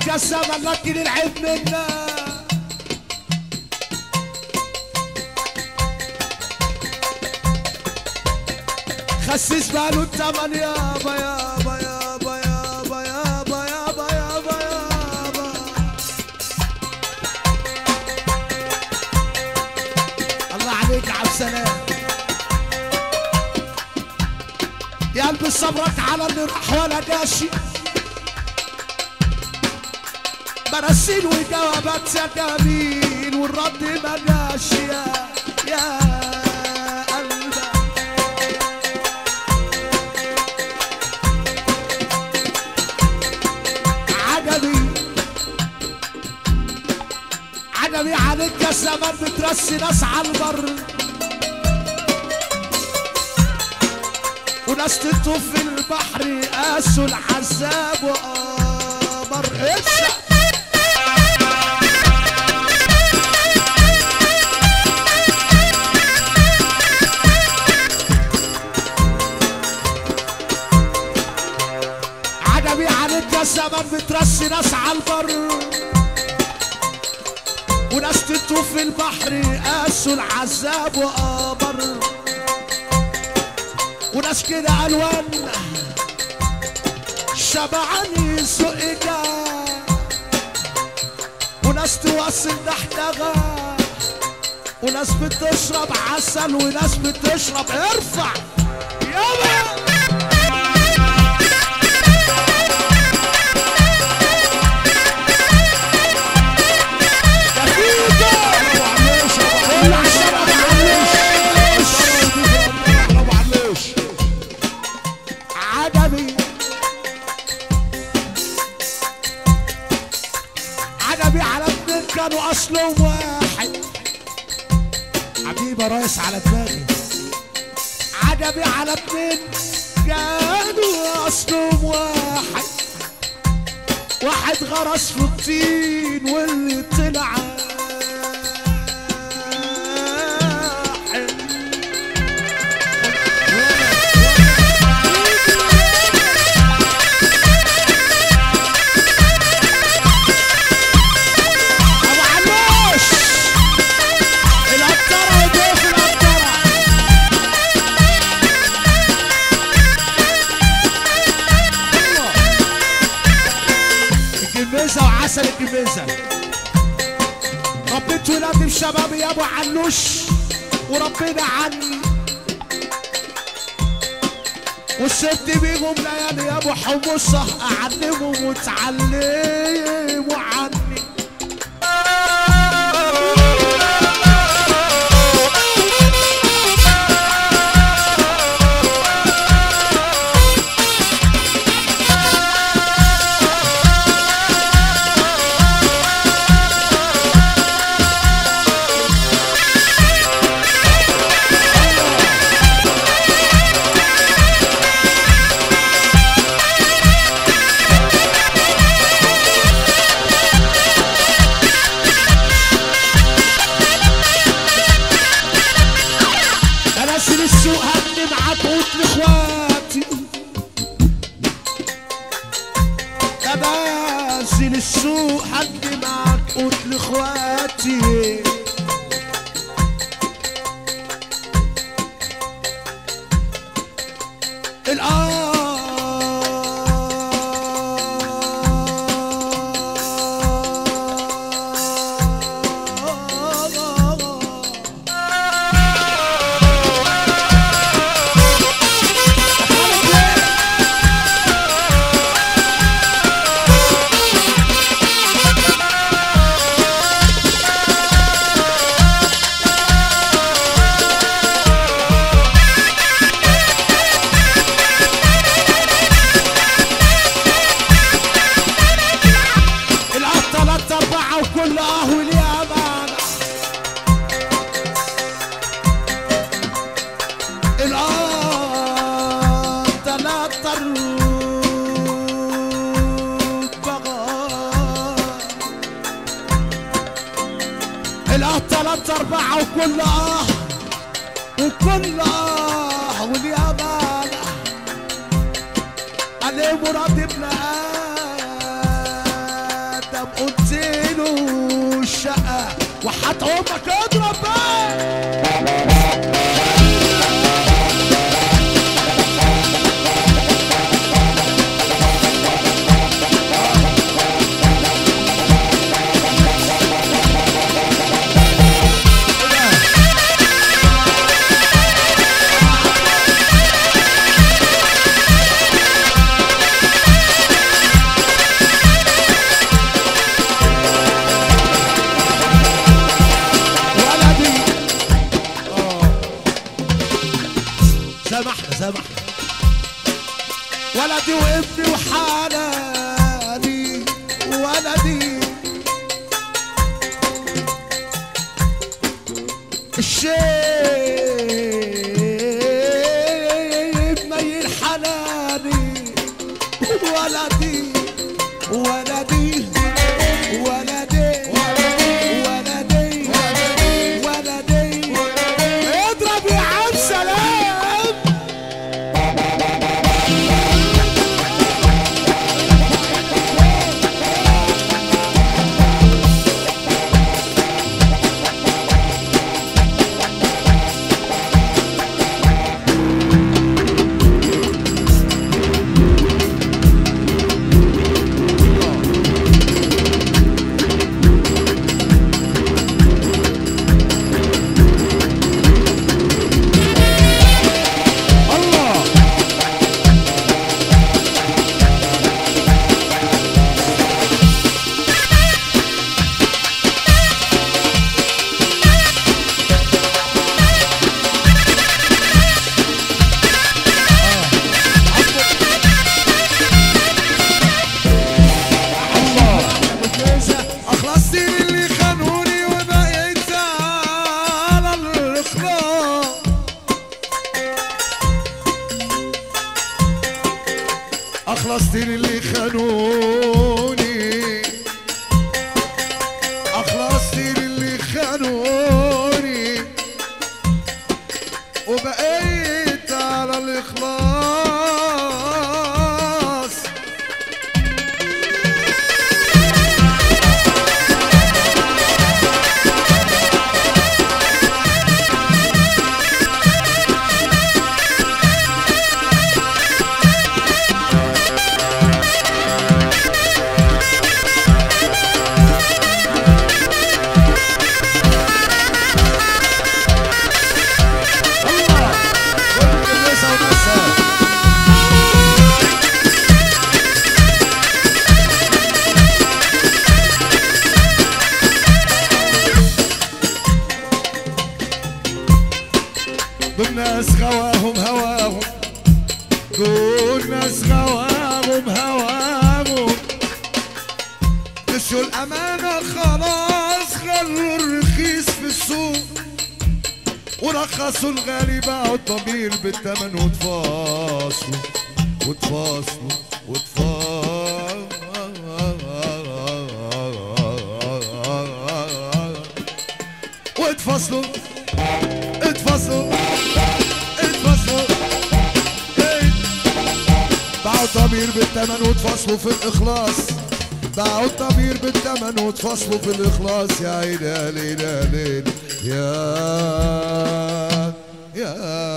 عليك يا الزمن لكن العيب منا خسيس باله التمن يابا يابا يابا يابا يابا يابا يابا يابا الله عليك يا عبد السلام يا قلبي صبرك على اللي راح ولا جاشي مراسيل وجوابات يا جميل والرد ما جاش يا يا قلبي عجبي عجبي عليك يا زمان بترسي ناس على البر وناس تطوف في البحر قاسوا العذاب وقمر اسا عجبي عليك يا زمان بترسي ناس على البر وناس تطوف في البحر قاسوا العذاب وقمر وناس كده الوان شبعاني سقجا وناس توصل تحتها وناس بتشرب عسل وناس بتشرب ارفع يابا دقيقة كل عشان ما معلش عجبي عجبي على اتنين كانوا اصلهم واحد حبيبي يا ريس على دماغي عجبي على اتنين كانوا اصلهم واحد واحد غرس في الطين واللي طلع واحد ابو علوش القطره وضيف القطره الجميزه وعسل الجميزه ربيت ولادي بشبابي يا ابو علوش وربنا عني وسبت بيهم ليالي يا ابو حمصه اعلمهم وتعلموا عني انزل السوق هني معاك قوت لاخواتي انزل السوق هني معاك قوت لاخواتي الآن الأرض تلات أربعة وكل قهوة ليه أمانة الأرض تلات أربعة الأرض تلات أربعة وكل قهوة وكل قهوة ليه أمانة عليه مراد ابن امك اضرب بقى ولدي اه سامحنا سامحنا ولدي وابني وحناني ولدي الشيب ميل حناني ولدي ولدي ولدي ولدي ولدي اضرب يا عم سلام الله أخلصت اللي خانوني وبقيت على الإخلاص أخلصت اللي خانوني أخلصت اللي خانوني وبقيت على الإخلاص الله كل الناس وناسها دول ناس غواهم هواهم دول ناس غواهم هواهم نسيوا الأمانة خلاص خلوا الرخيص في السوق ورخصوا الغالي باعوا الضمير بالثمن وتفاصلوا وتفاصلوا وتفاصلوا وتفاصلوا اتفصلوا اتفصلوا إيه. باعوا الضمير بالثمن وتفصلوا في الإخلاص باعوا الضمير بالثمن وتفصلوا في الإخلاص يا عيني يا ليل يا ليل يا يا